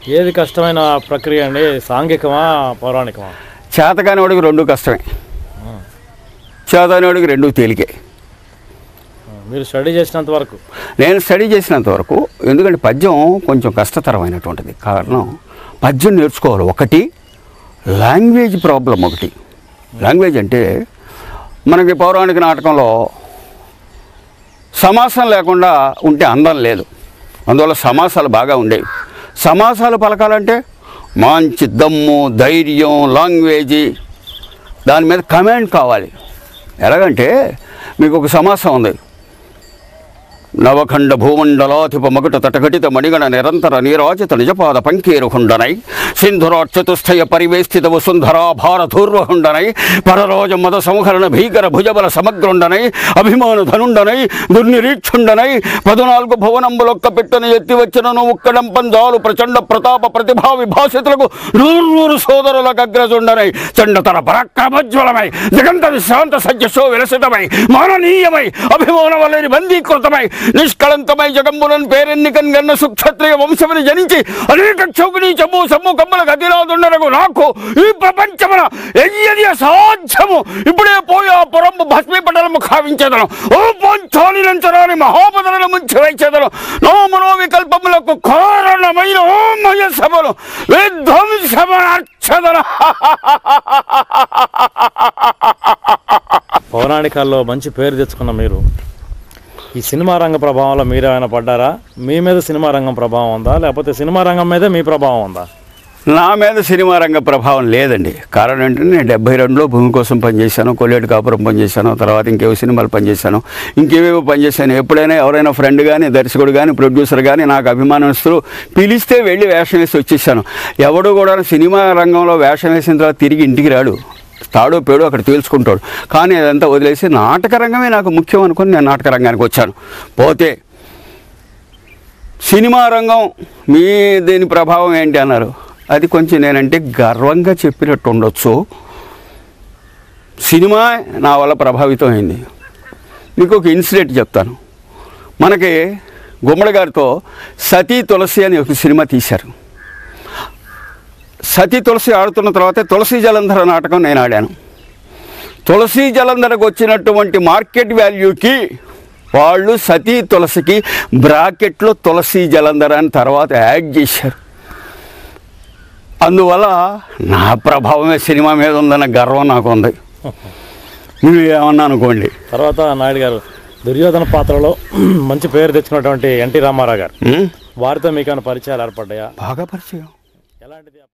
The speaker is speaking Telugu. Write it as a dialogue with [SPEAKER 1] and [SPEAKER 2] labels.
[SPEAKER 1] ఏది కష్టమైన ప్రక్రియ అండి సాంఘికమా పౌరాణికమా
[SPEAKER 2] చేతకానివాడికి రెండు కష్టమే చేతకానివాడికి రెండు తేలికే
[SPEAKER 1] మీరు స్టడీ చేసినంత వరకు
[SPEAKER 2] నేను స్టడీ చేసినంత వరకు ఎందుకంటే పద్యం కొంచెం కష్టతరమైనటువంటిది కారణం పద్యం నేర్చుకోవాలి ఒకటి లాంగ్వేజ్ ప్రాబ్లం ఒకటి లాంగ్వేజ్ అంటే మనకి పౌరాణిక నాటకంలో సమాసం లేకుండా ఉంటే అందం లేదు అందువల్ల సమాసాలు బాగా ఉండేవి సమాసాలు పలకాలంటే మంచి దమ్ము ధైర్యం లాంగ్వేజీ దాని మీద కమాండ్ కావాలి ఎలాగంటే మీకు ఒక సమాసం ఉంది నవఖండ భూమండలాధిప మగుట తటఘటిత మణిగణ నిరంతర నీరాజిత నిజపాద పంకీరుహుండనై సింధురాచతుస్థయ పరివేష్టిత వసుంధరా భారధూర్వహుండనై పరరోజ మద సంహరణ భీకర భుజబల సమగ్రుండనై అభిమాన ధనుండనై దుర్నిరీక్షుండనై పదునాలుగు భువనంబులొక్క పెట్టును ఎత్తి వచ్చినను ఉక్కడం పంజాలు ప్రచండ ప్రతాప ప్రతిభా విభాసితులకు నూరు సోదరులకు అగ్రజుండనై చండతర పరాక్రమోజ్వలమై జగంత విశ్రాంత సజ్జశో విలసితమై మాననీయమై అభిమానవలేని బందీకృతమై నిష్కళంకమై జగంబులను పేరెన్నికన్ గన్న సుక్షత్రియ వంశముని జనించి అనేక క్షౌకుని చమ్ము సమ్ము కమ్మల గతిరాదుండరకు నాకు ఈ ప్రపంచమున ఎయ్యది అసాధ్యము ఇప్పుడే పోయి ఆ పురంబు భస్మీపటలము కావించేదను ఓ పంచాలినంతరాని మహాపదలను ముంచి వేచేదను నో మనో వికల్పములకు కారణమైన ఓ మయ సభలు విధ్వంసమనర్చదన
[SPEAKER 1] పౌరాణికాల్లో మంచి పేరు తెచ్చుకున్న మీరు ఈ సినిమా రంగ ప్రభావంలో మీరు ఏమైనా పడ్డారా మీ మీద సినిమా రంగం ప్రభావం ఉందా లేకపోతే సినిమా రంగం మీదే మీ ప్రభావం ఉందా
[SPEAKER 2] నా మీద సినిమా రంగ ప్రభావం లేదండి కారణం ఏంటంటే నేను డెబ్బై రెండులో భూమి కోసం పనిచేశాను కొల్లేటి కాపురం పనిచేశాను తర్వాత ఇంకేవో సినిమాలు పనిచేశాను ఇంకేవేవో పనిచేశాను ఎప్పుడైనా ఎవరైనా ఫ్రెండ్ కానీ దర్శకుడు కానీ ప్రొడ్యూసర్ కానీ నాకు అభిమానస్తులు పిలిస్తే వెళ్ళి వేషం వేసి వచ్చేసాను ఎవడు కూడా సినిమా రంగంలో వేషం వేసిన తర్వాత తిరిగి ఇంటికి రాడు తాడో పేడో అక్కడ తేల్చుకుంటాడు కానీ అదంతా వదిలేసి నాటక రంగమే నాకు ముఖ్యం అనుకుని నేను నాటక రంగానికి వచ్చాను పోతే సినిమా రంగం మీ దీని ప్రభావం ఏంటి అన్నారు అది కొంచెం నేనంటే గర్వంగా చెప్పినట్టు ఉండొచ్చు సినిమా నా వల్ల ప్రభావితం అయింది మీకు ఒక ఇన్సిడెంట్ చెప్తాను మనకి గుమ్మడి గారితో సతీ తులసి అని ఒక సినిమా తీశారు సతీ తులసి ఆడుతున్న తర్వాత తులసి జలంధర నాటకం నేను ఆడాను తులసి జలంధరకు వచ్చినటువంటి మార్కెట్ వాల్యూకి వాళ్ళు సతీ తులసికి బ్రాకెట్లో తులసి జలంధర అని తర్వాత యాడ్ చేశారు అందువల్ల నా ప్రభావమే సినిమా మీద ఉందన్న గర్వం నాకు ఉంది మీరు ఏమన్నా అనుకోండి
[SPEAKER 1] తర్వాత నాయుడు గారు దుర్యోధన పాత్రలో మంచి పేరు తెచ్చుకున్నటువంటి ఎన్టీ రామారావు గారు
[SPEAKER 2] ఉం?
[SPEAKER 1] వారితో మీకు ఏమైనా పరిచయాలు ఏర్పడ్డాయా
[SPEAKER 2] బాగా పరిచయం
[SPEAKER 1] ఎలాంటిది